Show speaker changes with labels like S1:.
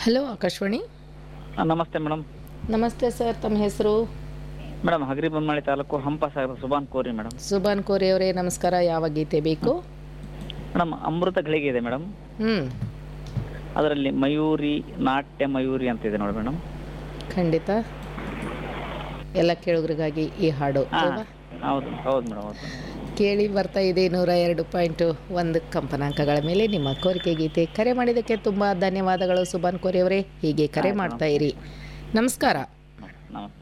S1: Hello Akashvani
S2: ಆ, ನಮಸ್ತೆ madam
S1: ನಮಸ್ತೆ ಸರ್ ತಮ್ಮ ಹೆಸರು
S2: madam Hagaribommanahalli taluk Hampasagara Subhan Kori madam
S1: Subhan ಕೋರಿ ಅವರೇ ನಮಸ್ಕಾರ ಯಾವ ಗೀತೆ ಬೇಕು
S2: ಮೇಡಮ್ ಅಮೃತ ಗಳಿಗೆ ಇದೆ ಮೇಡಮ್
S1: ಹ್ಞೂ
S2: ಅದರಲ್ಲಿ ಮಯೂರಿ ನಾಟ್ಯ ಮಯೂರಿ ಅಂತ ಇದೆ ನೋಡಿ ಮೇಡಮ್
S1: ಖಂಡಿತ ಎಲ್ಲ ಕೇಳುಗರಿಗಾಗಿ ಈ ಹಾಡು
S2: ಹಾ
S1: ಅಲ್ವಾ?
S2: ಹೌದು ಹೌದು ಮೇಡಮ್ ಹೌದು
S1: ಕೇಳಿ ಬರ್ತಾ ಇದೆ ನೂರ ಎರಡು ಪಾಯಿಂಟು ಒಂದು ಕಂಪನಾಂಕಗಳ ಮೇಲೆ ನಿಮ್ಮ ಕೋರಿಕೆ ಗೀತೆ ಕರೆ ಮಾಡಿದ್ದಕ್ಕೆ ತುಂಬ ಧನ್ಯವಾದಗಳು ಸುಬಾನ್ ಕೋರಿ ಅವರೇ ಹೀಗೆ ಕರೆ ಮಾಡ್ತಾ ಇರಿ ನಮಸ್ಕಾರ
S2: ನಮಸ್ತೆ